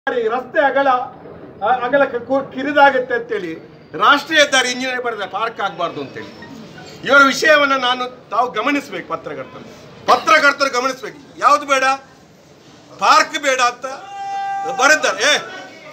ಈ ರಸ್ತೆ ಅಗಲ ಅ- ಅಗಲಕ್ಕೆ ಕು- ಕಿರಿದಾಗುತ್ತೆ ಅಂತೇಳಿ ರಾಷ್ಟ್ರೀಯ ಹೆದ್ದಾರಿ ಇಂಜಿನಿಯರ್ ಬರೆದ ಪಾರ್ಕ್ ಆಗಬಾರ್ದು ಅಂತೇಳಿ ಇವರ ವಿಷಯವನ್ನು ನಾನು ತಾವು ಗಮನಿಸಬೇಕು ಪತ್ರಕರ್ತರು ಪತ್ರಕರ್ತರು ಗಮನಿಸಬೇಕು ಯಾವುದು ಬೇಡ ಪಾರ್ಕ್ ಬೇಡ ಅಂತ ಬರೆದಿದ್ದಾರೆ ಏ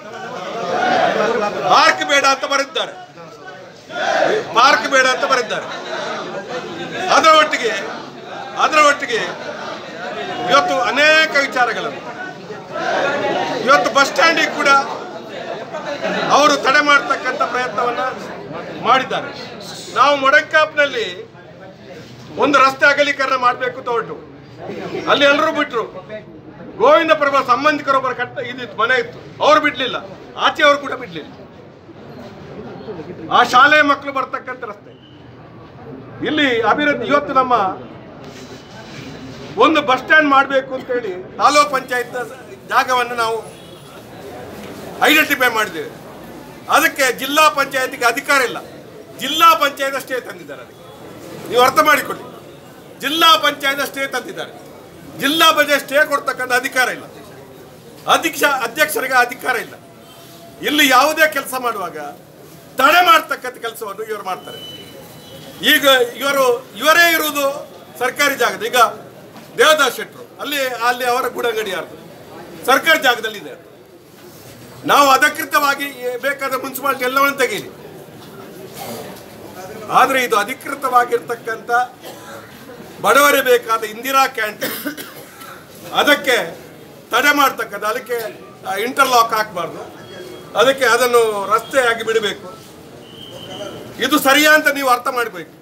ಪಾರ್ಕ್ ಬೇಡ ಅಂತ ಬರೆದಿದ್ದಾರೆ ಪಾರ್ಕ್ ಬೇಡ ಅಂತ ಬರೆದಿದ್ದಾರೆ ಅದರ ಒಟ್ಟಿಗೆ ಅದರ ಒಟ್ಟಿಗೆ ಇವತ್ತು ಅನೇಕ ವಿಚಾರಗಳನ್ನು ಇವತ್ತು ಬಸ್ ಸ್ಟ್ಯಾಂಡಿಗೆ ಕೂಡ ಅವರು ತಡೆ ಮಾಡ್ತಕ್ಕಂಥ ಪ್ರಯತ್ನವನ್ನ ಮಾಡಿದ್ದಾರೆ ನಾವು ಮೊಡಕ್ಕಾಪ್ನಲ್ಲಿ ಒಂದು ರಸ್ತೆ ಅಗಲೀಕರಣ ಮಾಡಬೇಕು ಅಂತ ಹೊರಟು ಅಲ್ಲಿ ಎಲ್ಲರೂ ಬಿಟ್ರು ಗೋವಿಂದ ಪ್ರಭಾ ಸಂಬಂಧಿಕರೊಬ್ಬರ ಕಟ್ಟ ಇದಿತ್ತು ಮನೆ ಇತ್ತು ಅವ್ರು ಬಿಡ್ಲಿಲ್ಲ ಆಚೆ ಅವರು ಕೂಡ ಬಿಡ್ಲಿಲ್ಲ ಆ ಶಾಲೆಯ ಮಕ್ಕಳು ಬರ್ತಕ್ಕಂಥ ರಸ್ತೆ ಇಲ್ಲಿ ಅಭಿವೃದ್ಧಿ ಇವತ್ತು ನಮ್ಮ ಒಂದು ಬಸ್ ಸ್ಟ್ಯಾಂಡ್ ಮಾಡಬೇಕು ಅಂತೇಳಿ ತಾಲೂಕು ಪಂಚಾಯತ್ ಜಾಗವನ್ನು ನಾವು ಐಡೆಂಟಿಫೈ ಮಾಡಿದ್ದೇವೆ ಅದಕ್ಕೆ ಜಿಲ್ಲಾ ಪಂಚಾಯತಿಗೆ ಅಧಿಕಾರ ಇಲ್ಲ ಜಿಲ್ಲಾ ಪಂಚಾಯತ್ ಅಷ್ಟೇ ತಂದಿದ್ದಾರೆ ಅದಕ್ಕೆ ನೀವು ಅರ್ಥ ಮಾಡಿಕೊಳ್ಳಿ ಜಿಲ್ಲಾ ಪಂಚಾಯತ್ ಅಷ್ಟೇ ತಂದಿದ್ದಾರೆ ಜಿಲ್ಲಾ ಪಂಚಾಯತ್ ಸ್ಟೇ ಕೊಡ್ತಕ್ಕಂಥ ಅಧಿಕಾರ ಇಲ್ಲ ಅಧ್ಯಕ್ಷ ಅಧ್ಯಕ್ಷರಿಗೆ ಅಧಿಕಾರ ಇಲ್ಲ ಇಲ್ಲಿ ಯಾವುದೇ ಕೆಲಸ ಮಾಡುವಾಗ ತಡೆ ಮಾಡ್ತಕ್ಕಂಥ ಕೆಲಸವನ್ನು ಇವರು ಮಾಡ್ತಾರೆ ಈಗ ಇವರು ಇವರೇ ಇರುವುದು ಸರ್ಕಾರಿ ಜಾಗದ ಈಗ ದೇವದಾಸ್ ಶೆಟ್ರು ಅಲ್ಲಿ ಅಲ್ಲಿ ಅವರ ಗುಡಂಗಡಿ ಯಾರ್ದು ಸರ್ಕಾರಿ ಜಾಗದಲ್ಲಿ ಇದೆ ನಾವು ಅಧಿಕೃತವಾಗಿ ಬೇಕಾದ ಮುನ್ಸಿಪಾಲಿಟಿ ಎಲ್ಲವನ್ನು ತೆಗೀಲಿ ಆದರೆ ಇದು ಅಧಿಕೃತವಾಗಿರ್ತಕ್ಕಂಥ ಬಡವರೇ ಬೇಕಾದ ಇಂದಿರಾ ಕ್ಯಾಂಟೀನ್ ಅದಕ್ಕೆ ತಡೆ ಮಾಡ್ತಕ್ಕಂಥ ಅದಕ್ಕೆ ಇಂಟರ್ಲಾಕ್ ಹಾಕಬಾರ್ದು ಅದಕ್ಕೆ ಅದನ್ನು ರಸ್ತೆಯಾಗಿ ಬಿಡಬೇಕು ಇದು ಸರಿಯಾ ಅಂತ ನೀವು ಅರ್ಥ ಮಾಡಬೇಕು